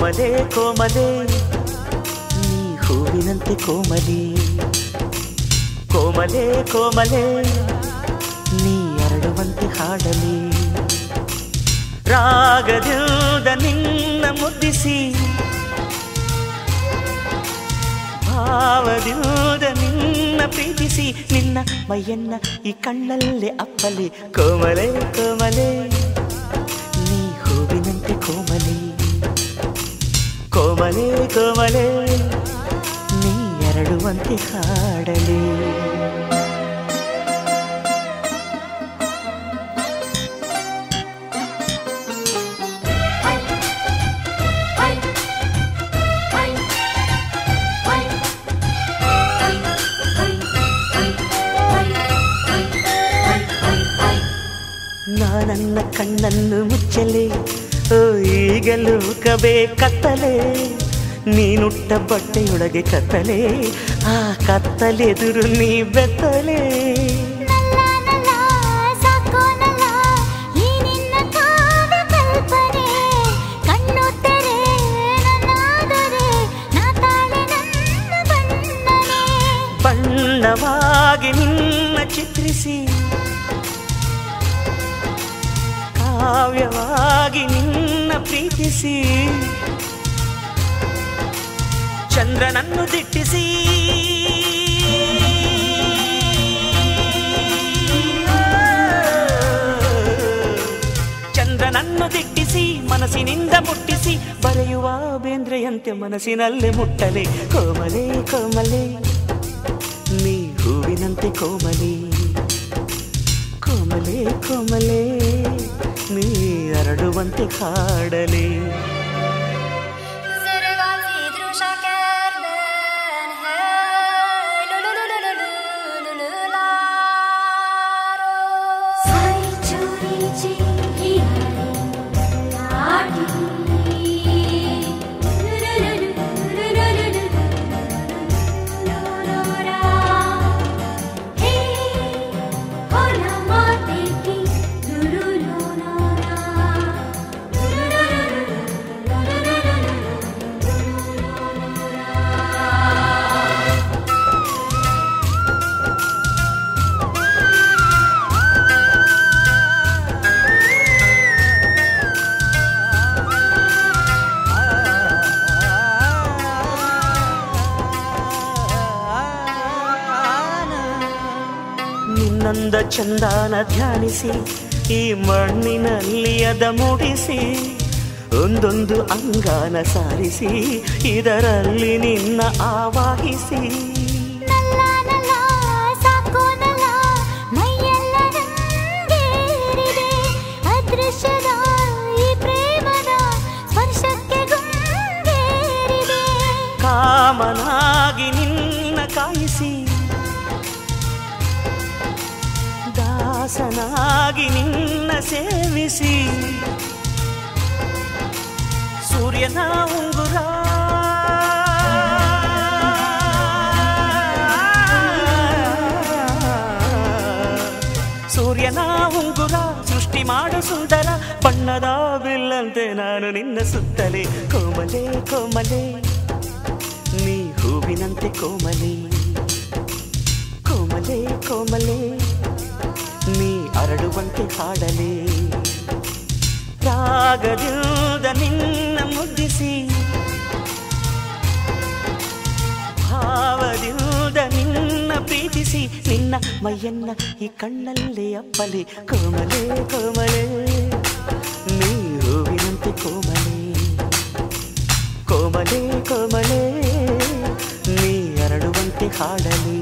ಕೋಮಲೆ ಕೋಮಲೆ ನೀ ಹೂವಿನಂತೆ ಕೋಮಲಿ ಕೋಮಲೆ ಕೋಮಲೆ ನೀ ಅರಳುವಂತೆ ಹಾಡಲಿ ರಾಗದಿಂದ ನಿನ್ನ ಮುದ್ದಿಸಿ ಭಾವದಿಂದ ನಿನ್ನ ಪ್ರೀತಿಸಿ ನಿನ್ನ ಮೈಯನ್ನ ಈ ಕಣ್ಣಲ್ಲೇ ಅಪ್ಪಲಿ ಕೋಮಲೆ ಕೋಮಲೆ ನೀ ಹೂವಿನಂತೆ ಕೋಮಲಿ ಕೋಮಲೆ ಕೋಮಲೆ ನೀ ಎರಡುವಂತೆ ಹಾಡಲಿ ನಾನನ್ನ ಕಣ್ಣನ್ನು ಮುಚ್ಚಲೆ ಓ ಈಗಲೂ ಕಬೆ ಕತ್ತಲೆ ನೀನುಟ್ಟ ಬಟ್ಟೆಯೊಳಗೆ ಕತ್ತಲೆ ಆ ಕತ್ತಲೆದುರು ನೀ ಬೆತ್ತಲೆ ಬಣ್ಣವಾಗಿ ನಿನ್ನ ಚಿತ್ರಿಸಿ ಕಾವ್ಯವಾಗಿ ನಿನ್ನ ಪ್ರೀತಿಸಿ ಚಂದ್ರನನ್ನು ದಿಟ್ಟಿಸಿ ಚಂದ್ರನನ್ನು ದಿಟ್ಟಿಸಿ ಮನಸ್ಸಿನಿಂದ ಮುಟ್ಟಿಸಿ ಬರೆಯುವ ಬೇಂದ್ರೆಯಂತೆ ಮನಸ್ಸಿನಲ್ಲೇ ಮುಟ್ಟಲೆ ಕೋಮಲೆ ಕೋಮಲೆ ನೀ ಹೂವಿನಂತೆ ಕೋಮಲಿ ಕೋಮಲೆ ಕೋಮಲೆ ನೀ ಅರಡುವಂತೆ ಹಾಡಲಿ ನಿನ್ನಂದ ಚಂದಾನ ಧ್ಯಾನಿಸಿ ಈ ಮಣ್ಣಿನಲ್ಲಿ ಅದ ಮೂಡಿಸಿ ಒಂದೊಂದು ಅಂಗಾನ ಸಾರಿಸಿ ಇದರಲ್ಲಿ ನಿನ್ನ ಆವಾಹಿಸಿ ಅದೃಶ್ಯದ ಈ ಪ್ರೇಮದ ಸ್ಪರ್ಶಕ್ಕೆ ಗುಂಗೇರಿದೆ ಕಾಮನಾಗಿ ನಿನ್ನ ಕಾಯಿಸಿ ದಾಸನಾಗಿ ನಿನ್ನ ಸೇವಿಸಿ ಸೂರ್ಯನ ಉಂಗುರ ಸೂರ್ಯನ ಉಂಗುರ ಸೃಷ್ಟಿ ಮಾಡು ಸುಂದರ ಬಣ್ಣದ ಬಿಲ್ಲಂತೆ ನಾನು ನಿನ್ನ ಸುತ್ತಲೇ ಕೋಮಲೆ ಕೋಮಲೆ ನೀ ಹೂವಿನಂತೆ ಕೋಮಲೆ ಕೋಮಲೆ ಕೋಮಲೆ ನೀ ಅರಳುವಂತೆ ಹಾಡಲೆ ರಾಗದಿಂದ ನಿನ್ನ ಮುದ್ದಿಸಿ ಭಾವದಿಂದ ನಿನ್ನ ಪ್ರೀತಿಸಿ ನಿನ್ನ ಮೈಯನ್ನ ಈ ಕಣ್ಣಲ್ಲೇ ಅಪ್ಪಲೆ ಕೋಮಲೆ ಕೋಮಲೆ ನೀ ಹೂವಿನಂತೆ ಕೋಮಲೆ ಕೋಮಲೆ ಕೋಮಲೆ ನೀ ಅರಳುವಂತೆ ಹಾಡಲಿ